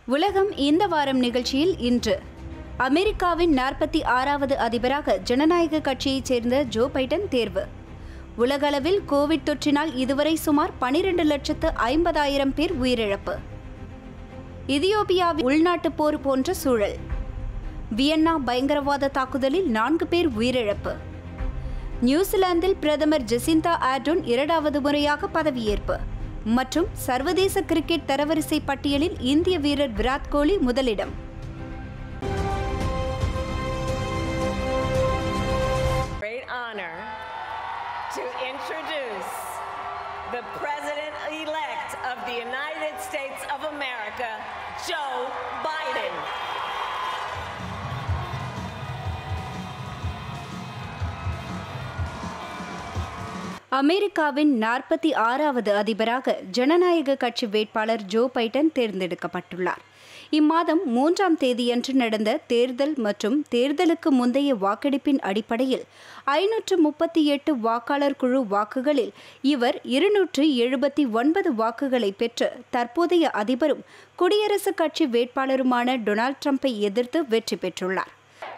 உலகம் இந்த வாரம் நிகழ்ச்சியில் இன்று அமெரிக்காவின் நாற்பத்தி ஆறாவது அதிபராக ஜனநாயக கட்சியைச் சேர்ந்த ஜோ பைடன் தேர்வு உலகளவில் கோவிட் தொற்றினால் இதுவரை சுமார் பனிரெண்டு லட்சத்து ஐம்பதாயிரம் பேர் உயிரிழப்பு இதியோப்பியாவில் உள்நாட்டுப் போர் போன்ற சூழல் வியன்னா பயங்கரவாத தாக்குதலில் நான்கு பேர் உயிரிழப்பு நியூசிலாந்தில் பிரதமர் ஜெசிந்தா ஆர்டோன் இரண்டாவது முறையாக பதவியேற்பு மற்றும் சர்வதேச கிரிக்கெட் தரவரிசை பட்டியலில் இந்திய வீரர் விராட் கோலி முதலிடம் Great honor to introduce the President-elect of the United States of America, Joe Biden. அமெரிக்காவின் நாற்பத்தி ஆறாவது அதிபராக ஜனநாயக கட்சி வேட்பாளர் ஜோ பைடன் தேர்ந்தெடுக்கப்பட்டுள்ளார் இம்மாதம் மூன்றாம் தேதியன்று நடந்த தேர்தல் மற்றும் தேர்தலுக்கு முந்தைய வாக்கெடுப்பின் அடிப்படையில் ஐநூற்று முப்பத்தி எட்டு வாக்காளர் குழு வாக்குகளில் இவர் இருநூற்று எழுபத்தி ஒன்பது வாக்குகளை பெற்று தற்போதைய அதிபரும் குடியரசுக் கட்சி வேட்பாளருமான டொனால்ட் ட்ரம்பை எதிர்த்து வெற்றி பெற்றுள்ளார்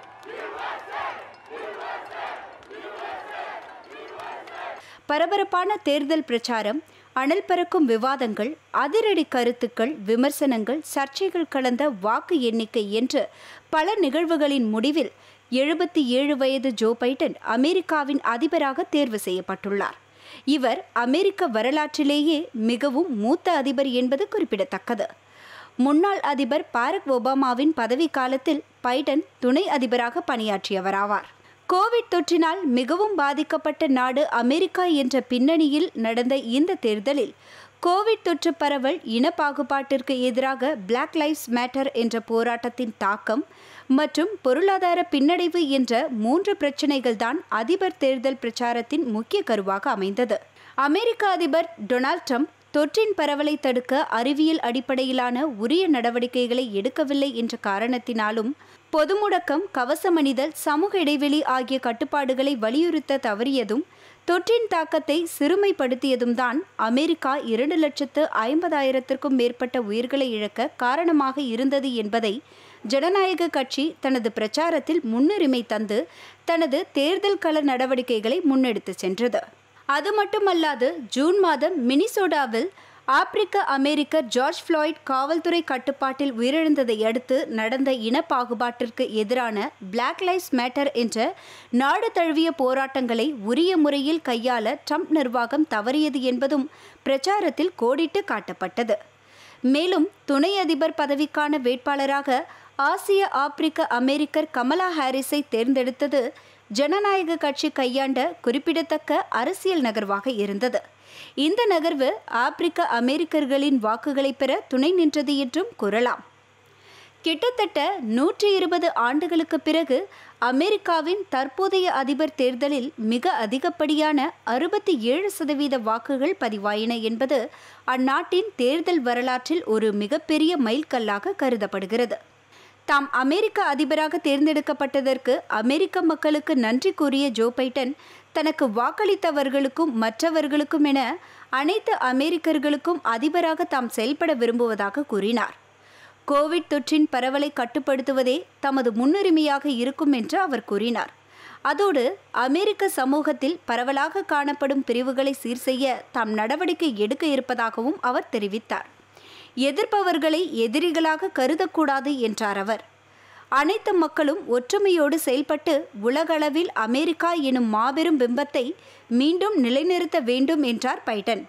பரபரப்பான தேர்தல் பிரச்சாரம் அனல் பறக்கும் விவாதங்கள் அதிரடி கருத்துக்கள் விமர்சனங்கள் சர்ச்சைகள் கலந்த வாக்கு எண்ணிக்கை என்று பல நிகழ்வுகளின் முடிவில் எழுபத்தி ஏழு வயது ஜோ பைடன் அமெரிக்காவின் அதிபராக தேர்வு செய்யப்பட்டுள்ளார் இவர் அமெரிக்க வரலாற்றிலேயே மிகவும் மூத்த அதிபர் என்பது குறிப்பிடத்தக்கது முன்னாள் அதிபர் பாரக் ஒபாமாவின் பதவி காலத்தில் பைடன் துணை அதிபராக பணியாற்றியவராவார் கோவிட் தொற்றினால் மிகவும் பாதிக்கப்பட்ட நாடு அமெரிக்கா என்ற பின்னணியில் நடந்த இந்த தேர்தலில் கோவிட் தொற்று பரவல் இன பாகுபாட்டிற்கு எதிராக பிளாக் லைவ்ஸ் மேட்டர் என்ற போராட்டத்தின் தாக்கம் மற்றும் பொருளாதார பின்னடைவு என்ற மூன்று பிரச்சினைகள்தான் அதிபர் தேர்தல் பிரச்சாரத்தின் முக்கிய கருவாக அமைந்தது அமெரிக்க அதிபர் டொனால்ட் ட்ரம்ப் தொற்றின் பரவலை தடுக்க அறிவியல் அடிப்படையிலான உரிய நடவடிக்கைகளை எடுக்கவில்லை என்ற காரணத்தினாலும் பொது முடக்கம் கவசமணிதல் சமூக இடைவெளி ஆகிய கட்டுப்பாடுகளை வலியுறுத்த தவறியதும் தொற்றின் தாக்கத்தை சிறுமைப்படுத்தியதும் தான் அமெரிக்கா இரண்டு லட்சத்து ஐம்பதாயிரத்திற்கும் மேற்பட்ட உயிர்களை இழக்க காரணமாக இருந்தது என்பதை ஜனநாயக கட்சி தனது பிரச்சாரத்தில் முன்னுரிமை தந்து தனது தேர்தல் கள நடவடிக்கைகளை முன்னெடுத்து சென்றது அது மட்டுமல்லாது ஜூன் மாதம் மினிசோடாவில் ஆப்பிரிக்க அமெரிக்கர் ஜார்ஜ் ஃப்ளாய்ட் காவல்துறை கட்டுப்பாட்டில் உயிரிழந்ததை அடுத்து நடந்த இன பாகுபாட்டிற்கு எதிரான பிளாக் லைவ்ஸ் மேட்டர் என்ற நாடு தழுவிய போராட்டங்களை உரிய முறையில் கையாள ட்ரம்ப் நிர்வாகம் தவறியது என்பதும் பிரச்சாரத்தில் கோடிட்டு காட்டப்பட்டது மேலும் துணை அதிபர் பதவிக்கான வேட்பாளராக ஆசிய ஆப்பிரிக்க அமெரிக்கர் கமலா ஹாரிஸை தேர்ந்தெடுத்தது ஜனநாயக கட்சி கையாண்ட குறிப்பிடத்தக்க அரசியல் நகர்வாக இருந்தது இந்த நகர்வு ஆப்பிரிக்க அமெரிக்கர்களின் வாக்குகளை பெற துணை நின்றது என்றும் கூறலாம் கிட்டத்தட்ட நூற்றி இருபது ஆண்டுகளுக்கு பிறகு அமெரிக்காவின் தற்போதைய அதிபர் தேர்தலில் மிக அதிகப்படியான அறுபத்தி ஏழு சதவீத வாக்குகள் பதிவாயின என்பது அந்நாட்டின் தேர்தல் வரலாற்றில் ஒரு மிகப்பெரிய மைல்கல்லாக கருதப்படுகிறது தாம் அமெரிக்க அதிபராக தேர்ந்தெடுக்கப்பட்டதற்கு அமெரிக்க மக்களுக்கு நன்றி கூறிய ஜோ பைடன் தனக்கு வாக்களித்தவர்களுக்கும் மற்றவர்களுக்கும் என அனைத்து அமெரிக்கர்களுக்கும் அதிபராக தாம் செயல்பட விரும்புவதாக கூறினார் கோவிட் தொற்றின் பரவலை கட்டுப்படுத்துவதே தமது முன்னுரிமையாக இருக்கும் என்று அவர் கூறினார் அதோடு அமெரிக்க சமூகத்தில் பரவலாக காணப்படும் பிரிவுகளை சீர் செய்ய தாம் நடவடிக்கை எடுக்க இருப்பதாகவும் அவர் தெரிவித்தார் எதிர்ப்பவர்களை எதிரிகளாக கருதக்கூடாது என்றார் அவர் அனைத்து மக்களும் ஒற்றுமையோடு செயல்பட்டு உலகளவில் அமெரிக்கா எனும் மாபெரும் பிம்பத்தை மீண்டும் நிலைநிறுத்த வேண்டும் என்றார் Biden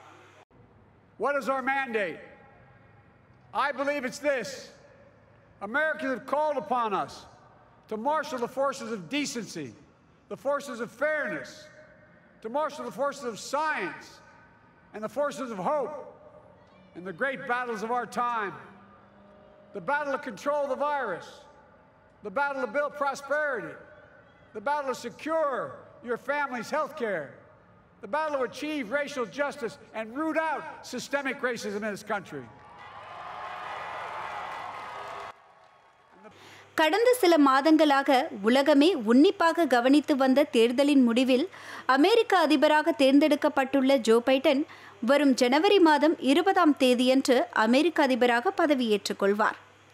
What is our mandate? I believe it's this Americans have called upon us to marshal the forces of decency, the forces of fairness, to marshal the forces of science, and the forces of hope in the great battles of our time the battle to control the virus, the battle to build prosperity, the battle to secure your family's health care, the battle to achieve racial justice and root out systemic racism in this country. கடந்த சில மாதங்களாக உலகமே உன்னிப்பாக கவனித்து வந்த தேர்தலின் முடிவில் அமெரிக்க அதிபராக தேர்ந்தெடுக்கப்பட்டுள்ள ஜோ பைடன் வரும் ஜனவரி மாதம் இருபதாம் தேதியன்று அமெரிக்க அதிபராக பதவியேற்றுக் கொள்வார்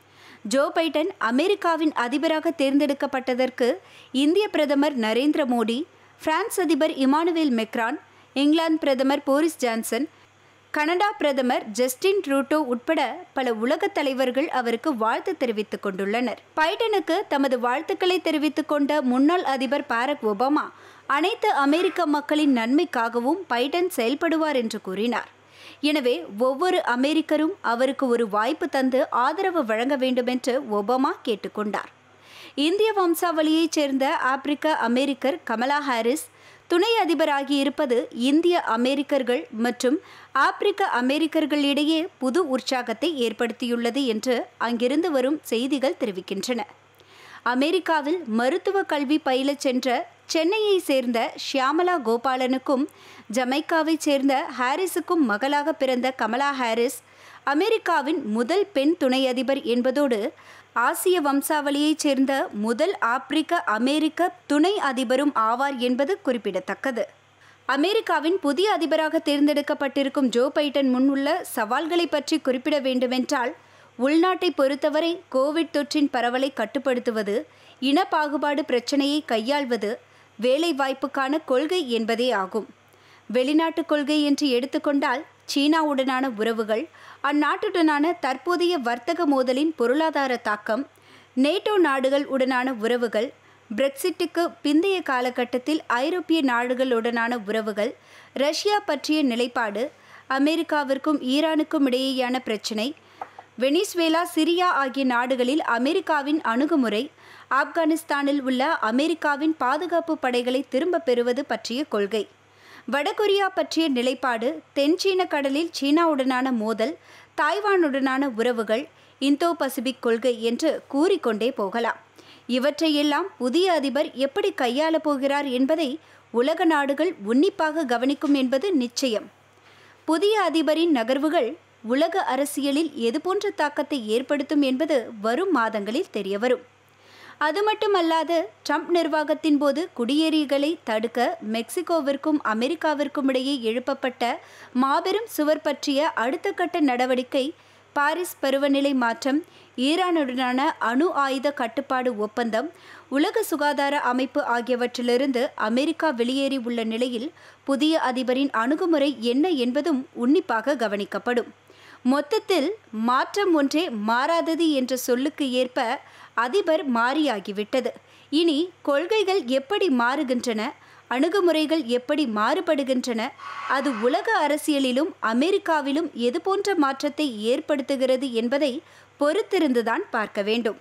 ஜோ பைடன் அமெரிக்காவின் அதிபராக தேர்ந்தெடுக்கப்பட்டதற்கு இந்திய பிரதமர் நரேந்திர மோடி பிரான்ஸ் அதிபர் இமானுவேல் மெக்ரான் இங்கிலாந்து பிரதமர் போரிஸ் ஜான்சன் கனடா பிரதமர் ஜஸ்டின் ட்ரூட்டோ உட்பட பல உலக தலைவர்கள் அவருக்கு வாழ்த்து தெரிவித்துக் கொண்டுள்ளனர் பைடனுக்கு தமது வாழ்த்துக்களை தெரிவித்துக் கொண்ட முன்னாள் அதிபர் பாரக் ஒபாமா அனைத்து அமெரிக்க மக்களின் நன்மைக்காகவும் பைடன் செயல்படுவார் என்று கூறினார் எனவே ஒவ்வொரு அமெரிக்கரும் அவருக்கு ஒரு வாய்ப்பு தந்து ஆதரவு வழங்க வேண்டும் என்று ஒபாமா கேட்டுக்கொண்டார் இந்திய வம்சாவளியைச் சேர்ந்த ஆப்பிரிக்க அமெரிக்கர் கமலா ஹாரிஸ் துணை அதிபராகி இருப்பது இந்திய அமெரிக்கர்கள் மற்றும் ஆப்பிரிக்க அமெரிக்கர்களிடையே புது உற்சாகத்தை ஏற்படுத்தியுள்ளது என்று அங்கிருந்து வரும் செய்திகள் தெரிவிக்கின்றன அமெரிக்காவில் மருத்துவ கல்வி பயிலச் சென்ற சென்னையை சேர்ந்த ஷியாமலா கோபாலனுக்கும் ஜமைக்காவைச் சேர்ந்த ஹாரிஸுக்கும் மகளாக பிறந்த கமலா ஹாரிஸ் அமெரிக்காவின் முதல் பெண் துணை அதிபர் என்பதோடு ஆசிய வம்சாவளியைச் சேர்ந்த முதல் ஆப்பிரிக்க அமெரிக்க துணை அதிபரும் ஆவார் என்பது குறிப்பிடத்தக்கது அமெரிக்காவின் புதிய அதிபராக தேர்ந்தெடுக்கப்பட்டிருக்கும் ஜோ பைடன் முன்னுள்ள சவால்களை பற்றி குறிப்பிட வேண்டுமென்றால் உள்நாட்டை பொறுத்தவரை கோவிட் தொற்றின் பரவலை கட்டுப்படுத்துவது இன பாகுபாடு பிரச்சனையை கையாள்வது வேலைவாய்ப்புக்கான கொள்கை என்பதே ஆகும் வெளிநாட்டு கொள்கை என்று எடுத்துக்கொண்டால் சீனாவுடனான உறவுகள் அந்நாட்டுடனான தற்போதைய வர்த்தக மோதலின் பொருளாதார தாக்கம் நேட்டோ நாடுகள் உடனான உறவுகள் பிரெக்சிட்டுக்கு பிந்தைய காலகட்டத்தில் ஐரோப்பிய நாடுகளுடனான உறவுகள் ரஷ்யா பற்றிய நிலைப்பாடு அமெரிக்காவிற்கும் ஈரானுக்கும் இடையேயான பிரச்சினை வெனிஸ்வேலா சிரியா ஆகிய நாடுகளில் அமெரிக்காவின் அணுகுமுறை ஆப்கானிஸ்தானில் உள்ள அமெரிக்காவின் பாதுகாப்பு படைகளை திரும்பப் பெறுவது பற்றிய கொள்கை வடகொரியா பற்றிய நிலைப்பாடு தென்சீன கடலில் சீனாவுடனான மோதல் தாய்வானுடனான உறவுகள் இந்தோ பசிபிக் கொள்கை என்று கூறிக்கொண்டே போகலாம் இவற்றையெல்லாம் புதிய அதிபர் எப்படி கையாளப் போகிறார் என்பதை உலக நாடுகள் உன்னிப்பாக கவனிக்கும் என்பது நிச்சயம் புதிய அதிபரின் நகர்வுகள் உலக அரசியலில் எதுபோன்ற தாக்கத்தை ஏற்படுத்தும் என்பது வரும் மாதங்களில் தெரியவரும் அது மட்டுமல்லாது ட்ரம்ப் நிர்வாகத்தின் போது குடியேறிகளை தடுக்க மெக்சிகோவிற்கும் அமெரிக்காவிற்கும் இடையே எழுப்பப்பட்ட மாபெரும் சுவர் பற்றிய அடுத்த கட்ட நடவடிக்கை பாரிஸ் பருவநிலை மாற்றம் ஈரானுடனான அணு ஆயுத கட்டுப்பாடு ஒப்பந்தம் உலக சுகாதார அமைப்பு ஆகியவற்றிலிருந்து அமெரிக்கா வெளியேறி உள்ள நிலையில் புதிய அதிபரின் அணுகுமுறை என்ன என்பதும் உன்னிப்பாக கவனிக்கப்படும் மொத்தத்தில் மாற்றம் ஒன்றே மாறாதது என்ற சொல்லுக்கு ஏற்ப அதிபர் மாறியாகிவிட்டது இனி கொள்கைகள் எப்படி மாறுகின்றன அணுகுமுறைகள் எப்படி மாறுபடுகின்றன அது உலக அரசியலிலும் அமெரிக்காவிலும் எது போன்ற மாற்றத்தை ஏற்படுத்துகிறது என்பதை பொறுத்திருந்துதான் பார்க்க வேண்டும்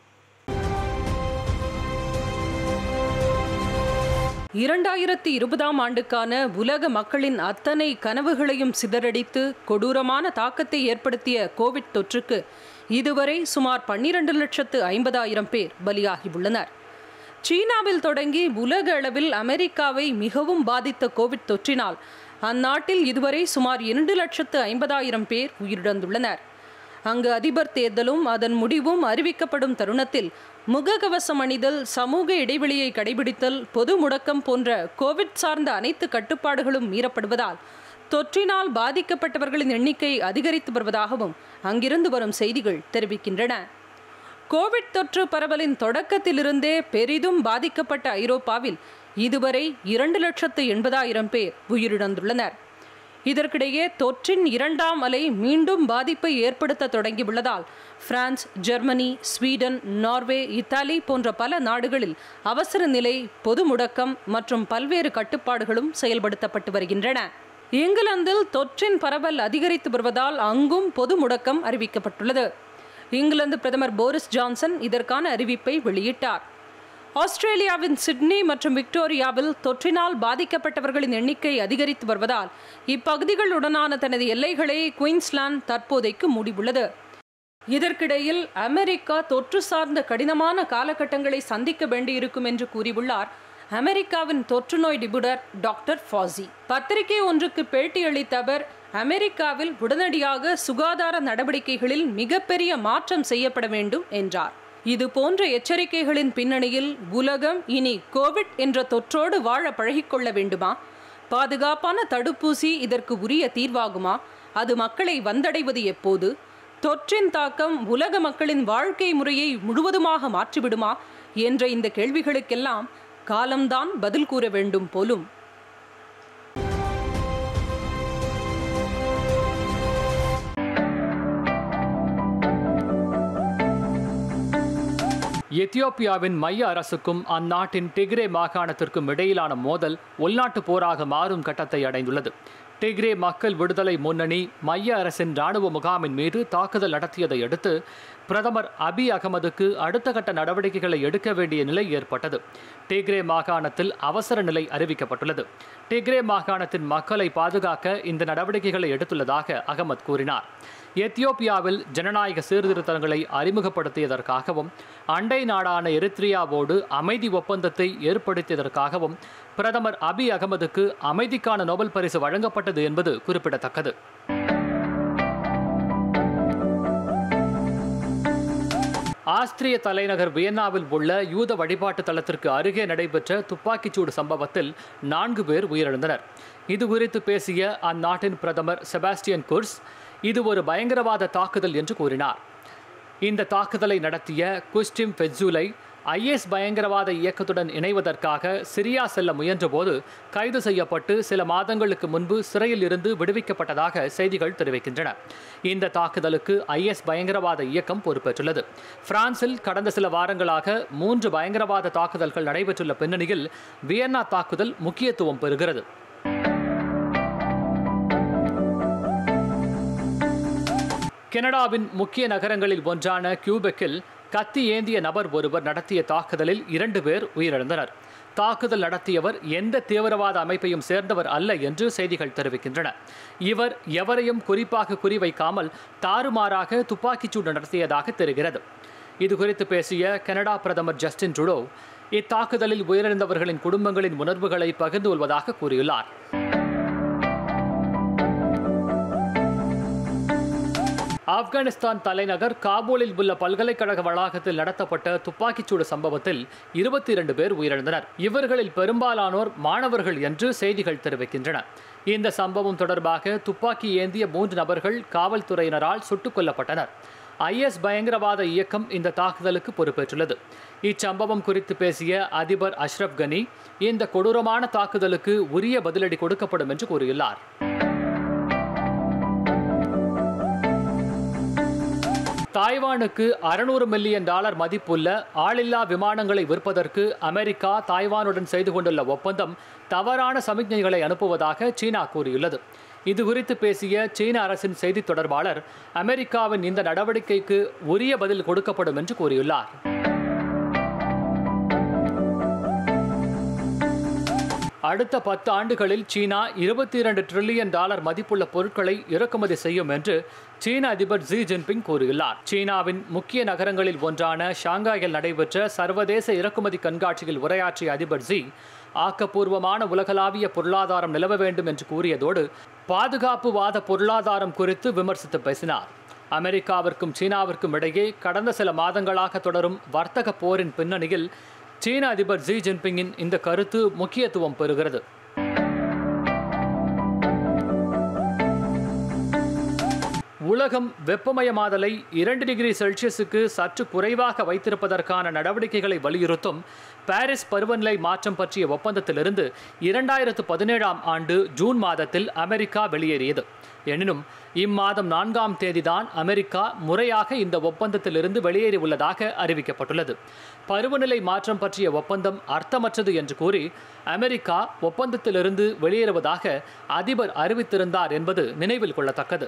இரண்டாயிரத்தி இருபதாம் ஆண்டுக்கான உலக மக்களின் அத்தனை கனவுகளையும் சிதறடித்து கொடூரமான தாக்கத்தை ஏற்படுத்திய கோவிட் தொற்றுக்கு இதுவரை சுமார் பன்னிரண்டு லட்சத்து ஐம்பதாயிரம் பேர் பலியாகியுள்ளனர் சீனாவில் தொடங்கி உலக அளவில் அமெரிக்காவை மிகவும் பாதித்த கோவிட் தொற்றினால் அந்நாட்டில் இதுவரை சுமார் இரண்டு லட்சத்து ஐம்பதாயிரம் பேர் உயிரிழந்துள்ளனர் அங்கு அதிபர் தேர்தலும் அதன் முடிவும் அறிவிக்கப்படும் தருணத்தில் முகக்கவசம் அணிதல் சமூக இடைவெளியை கடைபிடித்தல் பொது முடக்கம் போன்ற கோவிட் சார்ந்த அனைத்து கட்டுப்பாடுகளும் மீறப்படுவதால் தொற்றினால் பாதிக்கப்பட்டவர்களின் எண்ணிக்கை அதிகரித்து வருவதாகவும் அங்கிருந்து வரும் செய்திகள் தெரிவிக்கின்றன கோவிட் தொற்று பரவலின் தொடக்கத்திலிருந்தே பெரிதும் பாதிக்கப்பட்ட ஐரோப்பாவில் இதுவரை இரண்டு லட்சத்து எண்பதாயிரம் பேர் உயிரிழந்துள்ளனர் இதற்கிடையே தொற்றின் இரண்டாம் அலை மீண்டும் பாதிப்பை ஏற்படுத்த தொடங்கியுள்ளதால் France Germany Sweden Norway Italy போன்ற பல நாடுகளில் அவசர நிலை பொது முடக்கம் மற்றும் பல்வேறு கட்டுப்பாடுகளும் செயல்படுத்தப்பட்டு வருகின்றன இங்கிலாந்தில் தொற்றின் பரவல் அதிகரித்து வருவதால் அங்கும் பொது முடக்கம் அறிவிக்கப்பட்டுள்ளது இங்கிலாந்து பிரதமர் போரிஸ் ஜான்சன் இதற்கான அறிவிப்பை வெளியிட்டார் ஆஸ்திரேலியாவின் சிட்னி மற்றும் விக்டோரியாவில் தொற்றினால் பாதிக்கப்பட்டவர்களின் எண்ணிக்கை அதிகரித்து வருவதால் இப்பகுதிகளுடனான தனது எல்லைகளை குயின்ஸ்லாந்து தற்போதைக்கு மூடியுள்ளது இதற்கிடையில் அமெரிக்கா தொற்று சார்ந்த கடினமான காலகட்டங்களை சந்திக்க வேண்டியிருக்கும் என்று கூறியுள்ளார் அமெரிக்காவின் தொற்று நோய் நிபுணர் டாக்டர் ஃபாசி பத்திரிகை ஒன்றுக்கு பேட்டியளித்த அவர் அமெரிக்காவில் உடனடியாக சுகாதார நடவடிக்கைகளில் மிகப்பெரிய மாற்றம் செய்யப்பட வேண்டும் என்றார் இது போன்ற எச்சரிக்கைகளின் பின்னணியில் உலகம் இனி கோவிட் என்ற தொற்றோடு வாழ பழகிக்கொள்ள வேண்டுமா பாதுகாப்பான தடுப்பூசி இதற்கு உரிய தீர்வாகுமா அது மக்களை வந்தடைவது எப்போது தொற்றின் தாக்கம் உலக மக்களின் வாழ்க்கை முறையை முழுவதுமாக மாற்றிவிடுமா என்ற இந்த கேள்விகளுக்கெல்லாம் காலம்தான் பதில் கூற வேண்டும் போலும் எத்தியோப்பியாவின் மைய அரசுக்கும் அந்நாட்டின் டிக்ரே மாகாணத்திற்கும் இடையிலான மோதல் உள்நாட்டு போராக மாறும் கட்டத்தை அடைந்துள்ளது டிக்ரே மக்கள் விடுதலை முன்னணி மைய அரசின் ராணுவ முகாமின் மீது தாக்குதல் நடத்தியதை அடுத்து பிரதமர் அபி அகமதுக்கு அடுத்த கட்ட நடவடிக்கைகளை எடுக்க வேண்டிய நிலை ஏற்பட்டது டிக்ரே மாகாணத்தில் அவசர நிலை அறிவிக்கப்பட்டுள்ளது டிக்ரே மாகாணத்தின் மக்களை பாதுகாக்க இந்த நடவடிக்கைகளை எடுத்துள்ளதாக அகமது கூறினார் எத்தியோப்பியாவில் ஜனநாயக சீர்திருத்தங்களை அறிமுகப்படுத்தியதற்காகவும் அண்டை நாடான எரித்ரியாவோடு அமைதி ஒப்பந்தத்தை ஏற்படுத்தியதற்காகவும் பிரதமர் அபி அகமதுக்கு அமைதிக்கான நோபல் பரிசு வழங்கப்பட்டது என்பது குறிப்பிடத்தக்கது ஆஸ்திரிய தலைநகர் வியன்னாவில் உள்ள யூத வழிபாட்டு தலத்திற்கு அருகே நடைபெற்ற துப்பாக்கிச்சூடு சம்பவத்தில் நான்கு பேர் உயிரிழந்தனர் இது குறித்து பேசிய அந்நாட்டின் பிரதமர் செபாஸ்டியன் குர்ஸ் இது ஒரு பயங்கரவாத தாக்குதல் என்று கூறினார் இந்த தாக்குதலை நடத்திய குஸ்டிம் ஃபெட்சூலை ஐஎஸ் பயங்கரவாத இயக்கத்துடன் இணைவதற்காக சிரியா செல்ல முயன்றபோது கைது செய்யப்பட்டு சில மாதங்களுக்கு முன்பு சிறையில் இருந்து விடுவிக்கப்பட்டதாக செய்திகள் தெரிவிக்கின்றன இந்த தாக்குதலுக்கு ஐஎஸ் பயங்கரவாத இயக்கம் பொறுப்பேற்றுள்ளது பிரான்சில் கடந்த சில வாரங்களாக மூன்று பயங்கரவாத தாக்குதல்கள் நடைபெற்றுள்ள பின்னணியில் வியன்னா தாக்குதல் முக்கியத்துவம் பெறுகிறது கனடாவின் முக்கிய நகரங்களில் ஒன்றான கியூபெக்கில் கத்தி ஏந்திய நபர் ஒருவர் நடத்திய தாக்குதலில் இரண்டு பேர் உயிரிழந்தனர் தாக்குதல் நடத்தியவர் எந்த தீவிரவாத அமைப்பையும் சேர்ந்தவர் அல்ல என்று செய்திகள் தெரிவிக்கின்றன இவர் எவரையும் குறிப்பாக குறிவைக்காமல் தாறுமாறாக துப்பாக்கிச்சூடு நடத்தியதாக தெரிகிறது இது குறித்து பேசிய கனடா பிரதமர் ஜஸ்டின் ட்ருடோ இத்தாக்குதலில் உயிரிழந்தவர்களின் குடும்பங்களின் உணர்வுகளை பகிர்ந்து கொள்வதாக கூறியுள்ளார் ஆப்கானிஸ்தான் தலைநகர் காபூலில் உள்ள பல்கலைக்கழக வளாகத்தில் நடத்தப்பட்ட துப்பாக்கிச்சூடு சம்பவத்தில் இருபத்தி இரண்டு பேர் உயிரிழந்தனர் இவர்களில் பெரும்பாலானோர் மாணவர்கள் என்று செய்திகள் தெரிவிக்கின்றன இந்த சம்பவம் தொடர்பாக துப்பாக்கி ஏந்திய மூன்று நபர்கள் காவல்துறையினரால் சுட்டுக் கொல்லப்பட்டனர் ஐஎஸ் பயங்கரவாத இயக்கம் இந்த தாக்குதலுக்கு பொறுப்பேற்றுள்ளது இச்சம்பவம் குறித்து பேசிய அதிபர் அஷ்ரப் கனி இந்த கொடூரமான தாக்குதலுக்கு உரிய பதிலடி கொடுக்கப்படும் என்று கூறியுள்ளார் தாய்வானுக்கு அறுநூறு மில்லியன் டாலர் மதிப்புள்ள ஆளில்லா விமானங்களை விற்பதற்கு அமெரிக்கா தாய்வானுடன் செய்து கொண்டுள்ள ஒப்பந்தம் தவறான சமிக்ஞைகளை அனுப்புவதாக சீனா கூறியுள்ளது இது குறித்து பேசிய சீன அரசின் செய்தி தொடர்பாளர் அமெரிக்காவின் இந்த நடவடிக்கைக்கு உரிய பதில் கொடுக்கப்படும் என்று கூறியுள்ளார் அடுத்த பத்து ஆண்டுகளில் சீனா இருபத்தி இரண்டு டிரில்லியன் டாலர் மதிப்புள்ள பொருட்களை இறக்குமதி செய்யும் என்று சீன அதிபர் ஜி ஜின்பிங் கூறியுள்ளார் சீனாவின் முக்கிய நகரங்களில் ஒன்றான ஷாங்காயில் நடைபெற்ற சர்வதேச இறக்குமதி கண்காட்சியில் உரையாற்றிய அதிபர் ஜி ஆக்கப்பூர்வமான உலகளாவிய பொருளாதாரம் நிலவ வேண்டும் என்று கூறியதோடு பாதுகாப்புவாத பொருளாதாரம் குறித்து விமர்சித்து பேசினார் அமெரிக்காவிற்கும் சீனாவிற்கும் இடையே கடந்த சில மாதங்களாக தொடரும் வர்த்தக போரின் பின்னணியில் சீன அதிபர் ஜி ஜின்பிங்கின் இந்த கருத்து முக்கியத்துவம் பெறுகிறது உலகம் வெப்பமயமாதலை இரண்டு டிகிரி செல்சியஸுக்கு சற்று குறைவாக வைத்திருப்பதற்கான நடவடிக்கைகளை வலியுறுத்தும் பாரிஸ் பருவநிலை மாற்றம் பற்றிய ஒப்பந்தத்திலிருந்து இரண்டாயிரத்து பதினேழாம் ஆண்டு ஜூன் மாதத்தில் அமெரிக்கா வெளியேறியது எனினும் இம்மாதம் நான்காம் தேதிதான் அமெரிக்கா முறையாக இந்த ஒப்பந்தத்திலிருந்து வெளியேறி உள்ளதாக அறிவிக்கப்பட்டுள்ளது பருவநிலை மாற்றம் பற்றிய ஒப்பந்தம் அர்த்தமற்றது என்று கூறி அமெரிக்கா ஒப்பந்தத்திலிருந்து வெளியேறுவதாக அதிபர் அறிவித்திருந்தார் என்பது நினைவில் கொள்ளத்தக்கது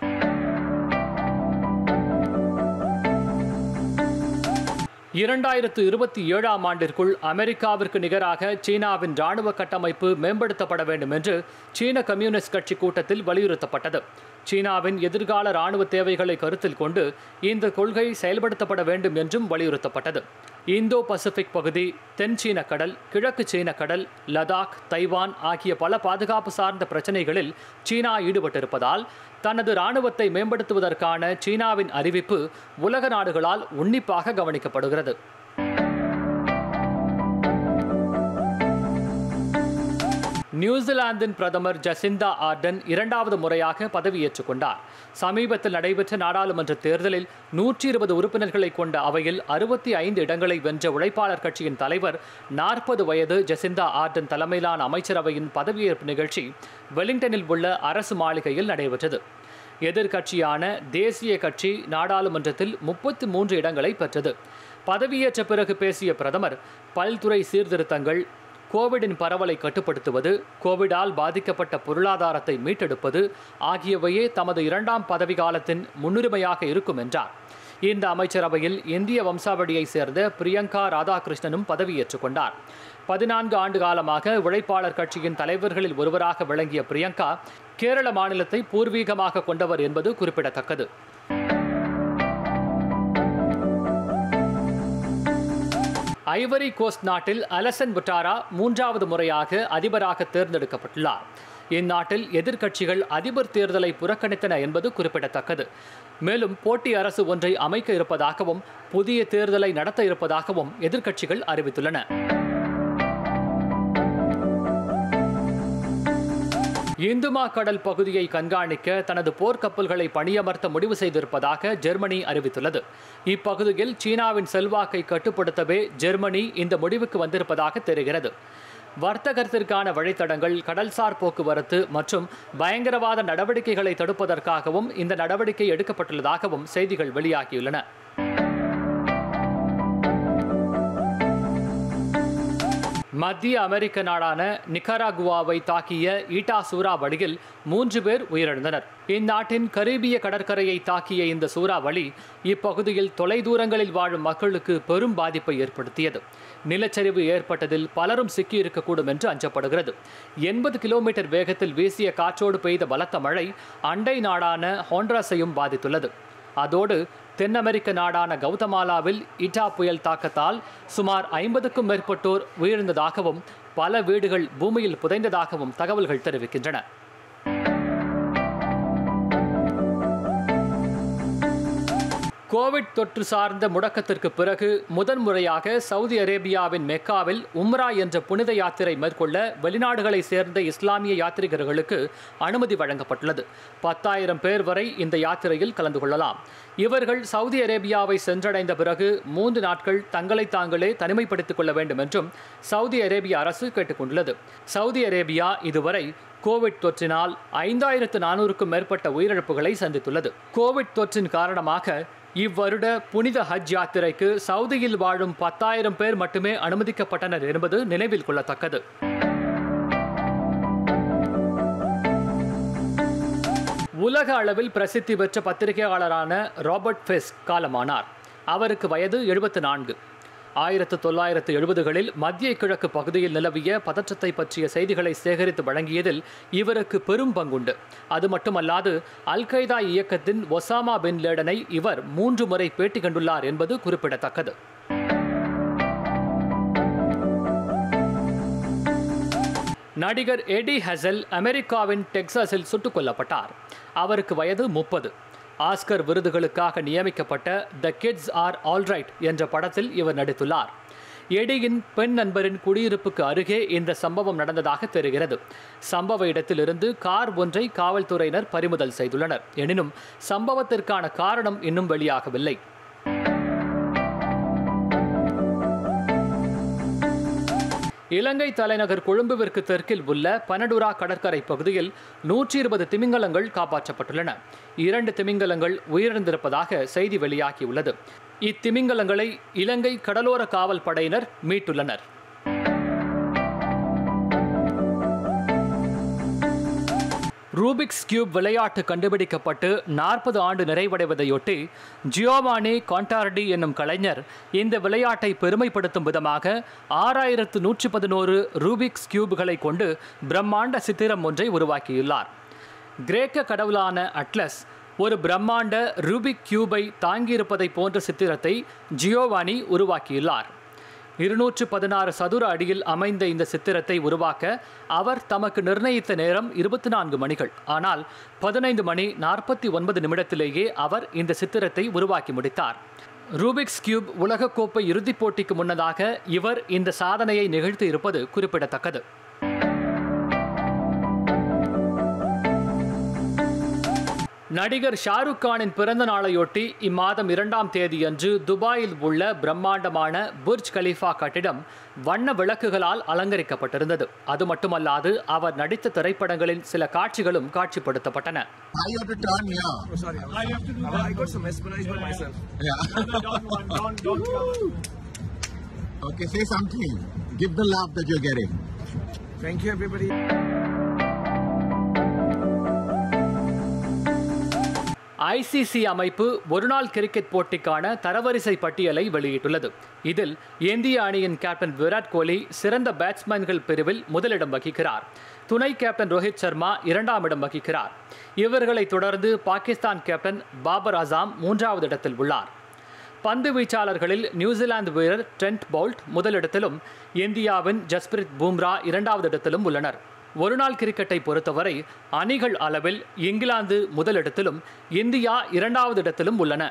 இரண்டாயிரத்து இருபத்தி ஏழாம் ஆண்டிற்குள் அமெரிக்காவிற்கு நிகராக சீனாவின் ராணுவ கட்டமைப்பு மேம்படுத்தப்பட வேண்டும் என்று சீன கம்யூனிஸ்ட் கட்சி கூட்டத்தில் வலியுறுத்தப்பட்டது சீனாவின் எதிர்கால ராணுவ தேவைகளை கருத்தில் கொண்டு இந்த கொள்கை செயல்படுத்தப்பட வேண்டும் என்றும் வலியுறுத்தப்பட்டது இந்தோ பசிபிக் பகுதி தென் சீன கடல் கிழக்கு சீன கடல் லடாக் தைவான் ஆகிய பல பாதுகாப்பு சார்ந்த பிரச்சனைகளில் சீனா ஈடுபட்டிருப்பதால் தனது இராணுவத்தை மேம்படுத்துவதற்கான சீனாவின் அறிவிப்பு உலக நாடுகளால் உன்னிப்பாக கவனிக்கப்படுகிறது நியூசிலாந்தின் பிரதமர் ஜசிந்தா ஆர்டன் இரண்டாவது முறையாக பதவியேற்றுக் கொண்டார் சமீபத்தில் நடைபெற்ற நாடாளுமன்ற தேர்தலில் நூற்றி இருபது உறுப்பினர்களை கொண்ட அவையில் அறுபத்தி ஐந்து இடங்களை வென்ற உழைப்பாளர் கட்சியின் தலைவர் நாற்பது வயது ஜசிந்தா ஆர்டன் தலைமையிலான அமைச்சரவையின் பதவியேற்பு நிகழ்ச்சி வெலிங்டனில் உள்ள அரசு மாளிகையில் நடைபெற்றது எதிர்க்கட்சியான தேசிய கட்சி நாடாளுமன்றத்தில் முப்பத்தி மூன்று இடங்களை பெற்றது பதவியேற்ற பிறகு பேசிய பிரதமர் பல்துறை சீர்திருத்தங்கள் கோவிடின் பரவலை கட்டுப்படுத்துவது கோவிடால் பாதிக்கப்பட்ட பொருளாதாரத்தை மீட்டெடுப்பது ஆகியவையே தமது இரண்டாம் பதவி காலத்தின் முன்னுரிமையாக இருக்கும் என்றார் இந்த அமைச்சரவையில் இந்திய வம்சாவளியை சேர்ந்த பிரியங்கா ராதாகிருஷ்ணனும் பதவியேற்றுக் கொண்டார் பதினான்கு ஆண்டு காலமாக உழைப்பாளர் கட்சியின் தலைவர்களில் ஒருவராக விளங்கிய பிரியங்கா கேரள மாநிலத்தை பூர்வீகமாக கொண்டவர் என்பது குறிப்பிடத்தக்கது ஐவரி கோஸ்ட் நாட்டில் அலசன் புட்டாரா மூன்றாவது முறையாக அதிபராக தேர்ந்தெடுக்கப்பட்டுள்ளார் இந்நாட்டில் எதிர்க்கட்சிகள் அதிபர் தேர்தலை புறக்கணித்தன என்பது குறிப்பிடத்தக்கது மேலும் போட்டி அரசு ஒன்றை அமைக்க இருப்பதாகவும் புதிய தேர்தலை நடத்த இருப்பதாகவும் எதிர்க்கட்சிகள் அறிவித்துள்ளன இந்துமா கடல் பகுதியை கண்காணிக்க தனது போர்க்கப்பல்களை பணியமர்த்த முடிவு செய்திருப்பதாக ஜெர்மனி அறிவித்துள்ளது இப்பகுதியில் சீனாவின் செல்வாக்கை கட்டுப்படுத்தவே ஜெர்மனி இந்த முடிவுக்கு வந்திருப்பதாக தெரிகிறது வர்த்தகத்திற்கான வழித்தடங்கள் கடல்சார் போக்குவரத்து மற்றும் பயங்கரவாத நடவடிக்கைகளை தடுப்பதற்காகவும் இந்த நடவடிக்கை எடுக்கப்பட்டுள்ளதாகவும் செய்திகள் வெளியாகியுள்ளன மத்திய அமெரிக்க நாடான நிகராகுவாவை தாக்கிய ஈட்டா சூறாவளியில் மூன்று பேர் உயிரிழந்தனர் இந்நாட்டின் கரீபிய கடற்கரையை தாக்கிய இந்த சூறாவளி இப்பகுதியில் தொலைதூரங்களில் வாழும் மக்களுக்கு பெரும் பாதிப்பை ஏற்படுத்தியது நிலச்சரிவு ஏற்பட்டதில் பலரும் சிக்கியிருக்கக்கூடும் என்று அஞ்சப்படுகிறது எண்பது கிலோமீட்டர் வேகத்தில் வீசிய காற்றோடு பெய்த பலத்த மழை அண்டை நாடான ஹோண்ட்ராஸையும் பாதித்துள்ளது அதோடு தென் அமெரிக்க நாடான கவுதமாலாவில் இட்டா புயல் தாக்கத்தால் சுமார் ஐம்பதுக்கும் மேற்பட்டோர் உயிரிழந்ததாகவும் பல வீடுகள் பூமியில் புதைந்ததாகவும் தகவல்கள் தெரிவிக்கின்றன கோவிட் தொற்று சார்ந்த முடக்கத்திற்கு பிறகு முதன்முறையாக சவுதி அரேபியாவின் மெக்காவில் உம்ரா என்ற புனித யாத்திரை மேற்கொள்ள வெளிநாடுகளை சேர்ந்த இஸ்லாமிய யாத்ரிகர்களுக்கு அனுமதி வழங்கப்பட்டுள்ளது பத்தாயிரம் பேர் வரை இந்த யாத்திரையில் கலந்து கொள்ளலாம் இவர்கள் சவுதி அரேபியாவை சென்றடைந்த பிறகு மூன்று நாட்கள் தங்களை தாங்களே தனிமைப்படுத்திக் கொள்ள வேண்டும் என்றும் சவுதி அரேபிய அரசு கேட்டுக்கொண்டுள்ளது சவுதி அரேபியா இதுவரை கோவிட் தொற்றினால் ஐந்தாயிரத்து நானூறுக்கும் மேற்பட்ட உயிரிழப்புகளை சந்தித்துள்ளது கோவிட் தொற்றின் காரணமாக இவ்வருட புனித ஹஜ் யாத்திரைக்கு சவுதியில் வாழும் பத்தாயிரம் பேர் மட்டுமே அனுமதிக்கப்பட்டனர் என்பது நினைவில் கொள்ளத்தக்கது உலக அளவில் பிரசித்தி பெற்ற பத்திரிகையாளரான ராபர்ட் ஃபெஸ் காலமானார் அவருக்கு வயது எழுபத்து நான்கு ஆயிரத்து தொள்ளாயிரத்து எழுபதுகளில் மத்திய கிழக்கு பகுதியில் நிலவிய பதற்றத்தை பற்றிய செய்திகளை சேகரித்து வழங்கியதில் இவருக்கு பெரும் பங்குண்டு அது மட்டுமல்லாது அல் கைதா இயக்கத்தின் ஒசாமா பின் லேடனை இவர் மூன்று முறை பேட்டி கண்டுள்ளார் என்பது குறிப்பிடத்தக்கது நடிகர் எடி ஹசல் அமெரிக்காவின் டெக்சாஸில் சுட்டுக் கொல்லப்பட்டார் அவருக்கு வயது முப்பது ஆஸ்கர் விருதுகளுக்காக நியமிக்கப்பட்ட த கிட்ஸ் ஆர் ஆல்ரைட் என்ற படத்தில் இவர் நடித்துள்ளார் எடியின் பெண் நண்பரின் குடியிருப்புக்கு அருகே இந்த சம்பவம் நடந்ததாக தெரிகிறது சம்பவ இடத்திலிருந்து கார் ஒன்றை காவல்துறையினர் பறிமுதல் செய்துள்ளனர் எனினும் சம்பவத்திற்கான காரணம் இன்னும் வெளியாகவில்லை இலங்கை தலைநகர் கொழும்புவிற்கு தெற்கில் உள்ள பனடுரா கடற்கரை பகுதியில் நூற்றி இருபது திமிங்கலங்கள் காப்பாற்றப்பட்டுள்ளன இரண்டு திமிங்கலங்கள் உயிரிழந்திருப்பதாக செய்தி வெளியாகியுள்ளது இத்திமிங்கலங்களை இலங்கை கடலோர காவல் படையினர் மீட்டுள்ளனர் ரூபிக்ஸ் கியூப் விளையாட்டு கண்டுபிடிக்கப்பட்டு நாற்பது ஆண்டு நிறைவடைவதையொட்டி ஜியோவானி கான்டார்டி என்னும் கலைஞர் இந்த விளையாட்டை பெருமைப்படுத்தும் விதமாக ஆறாயிரத்து நூற்றி பதினோரு ரூபிக்ஸ் கியூப்களை கொண்டு பிரம்மாண்ட சித்திரம் ஒன்றை உருவாக்கியுள்ளார் கிரேக்க கடவுளான அட்லஸ் ஒரு பிரம்மாண்ட ரூபிக் கியூபை தாங்கியிருப்பதை போன்ற சித்திரத்தை ஜியோவானி உருவாக்கியுள்ளார் இருநூற்று பதினாறு சதுர அடியில் அமைந்த இந்த சித்திரத்தை உருவாக்க அவர் தமக்கு நிர்ணயித்த நேரம் இருபத்தி நான்கு மணிகள் ஆனால் பதினைந்து மணி நாற்பத்தி ஒன்பது நிமிடத்திலேயே அவர் இந்த சித்திரத்தை உருவாக்கி முடித்தார் ரூபிக்ஸ் கியூப் உலகக்கோப்பை இறுதிப் போட்டிக்கு முன்னதாக இவர் இந்த சாதனையை நிகழ்த்தி இருப்பது குறிப்பிடத்தக்கது நடிகர் ஷாருக் கானின் பிறந்த நாளையொட்டி இம்மாதம் இரண்டாம் தேதியன்று துபாயில் உள்ள பிரம்மாண்டமான புர்ஜ் கலீஃபா கட்டிடம் வண்ண விளக்குகளால் அலங்கரிக்கப்பட்டிருந்தது அது மட்டுமல்லாது அவர் நடித்த திரைப்படங்களின் சில காட்சிகளும் காட்சிப்படுத்தப்பட்டன I have to turn here. Oh, sorry. I have to do I got some mesmerized by myself. Yeah. don't, don't, don't, don't. okay, say something. Give the laugh that you're getting. Thank you, everybody. ICC அமைப்பு ஒருநாள் cricket போட்டிக்கான தரவரிசை பட்டியலை வெளியிட்டுள்ளது இதில் இந்திய அணியின் captain Virat கோலி சிறந்த பேட்ஸ்மேன்கள் பிரிவில் முதலிடம் வகிக்கிறார் துணை கேப்டன் ரோஹித் சர்மா இரண்டாம் இடம் வகிக்கிறார் இவர்களை தொடர்ந்து பாகிஸ்தான் கேப்டன் பாபர் அசாம் மூன்றாவது இடத்தில் உள்ளார் பந்து வீச்சாளர்களில் நியூசிலாந்து வீரர் ட்ரெண்ட் பவுல்ட் முதலிடத்திலும் இந்தியாவின் ஜஸ்பிரித் பூம்ரா இரண்டாவது இடத்திலும் உள்ளனர் ஒருநாள் கிரிக்கெட்டை பொறுத்தவரை அணிகள் அளவில் இங்கிலாந்து முதலிடத்திலும் இந்தியா இரண்டாவது இடத்திலும் உள்ளன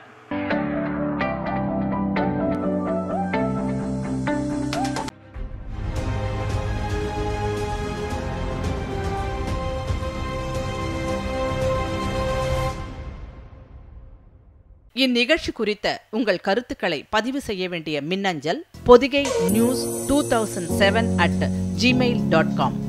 இந்நிகழ்ச்சி குறித்த உங்கள் கருத்துக்களை பதிவு செய்ய வேண்டிய மின்னஞ்சல் Podhigai news two thousand seven at Gmail dot com